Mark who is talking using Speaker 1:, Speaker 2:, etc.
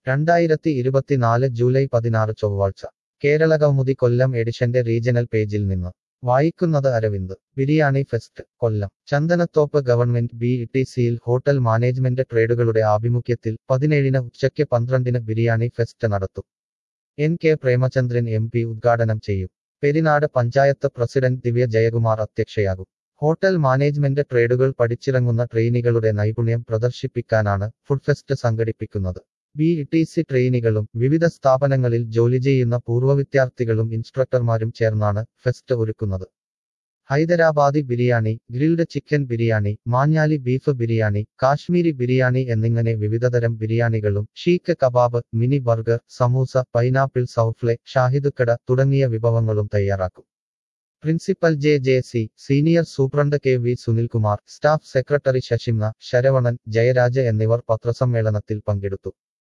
Speaker 1: രണ്ടായിരത്തി ഇരുപത്തിനാല് ജൂലൈ പതിനാറ് ചൊവ്വാഴ്ച കേരളകൗമുദി കൊല്ലം എഡിഷന്റെ റീജണൽ പേജിൽ നിന്ന് വായിക്കുന്നത് Aravind biryani fest Kollam Chandanathoppu government B T സിയിൽ ഹോട്ടൽ മാനേജ്മെന്റ് ട്രേഡുകളുടെ ആഭിമുഖ്യത്തിൽ പതിനേഴിന് ഉച്ചയ്ക്ക് പന്ത്രണ്ടിന് ബിരിയാണി ഫെസ്റ്റ് നടത്തും N K Premachandran M P ഉദ്ഘാടനം ചെയ്യും പെരിനാട് പഞ്ചായത്ത് പ്രസിഡന്റ് ദിവ്യ ജയകുമാർ അധ്യക്ഷയാകും ഹോട്ടൽ മാനേജ്മെന്റ് ട്രേഡുകൾ പഠിച്ചിറങ്ങുന്ന ട്രെയിനികളുടെ നൈപുണ്യം പ്രദർശിപ്പിക്കാനാണ് ഫുഡ് ഫെസ്റ്റ് സംഘടിപ്പിക്കുന്നത് ബി ടി സി ട്രെയിനികളും വിവിധ സ്ഥാപനങ്ങളിൽ ജോലി ചെയ്യുന്ന പൂർവ്വ വിദ്യാർത്ഥികളും ഇൻസ്ട്രക്ടർമാരും ചേർന്നാണ് ഫെസ്റ്റ് ഒരുക്കുന്നത് Hyderabadi biryani grilled chicken biryani Manjali beef biryani Kashmiri biryani എന്നിങ്ങനെ വിവിധതരം ബിരിയാണികളും seekh kebab mini burger samosa pineapple souffle ഷാഹിദുക്കട തുടങ്ങിയ വിഭവങ്ങളും തയ്യാറാക്കും principal J J C senior superintendent K V Sunilkumar staff secretary Sasimna Saravanan Jayaraja എന്നിവർ പത്രസമ്മേളനത്തിൽ പങ്കെടുത്തു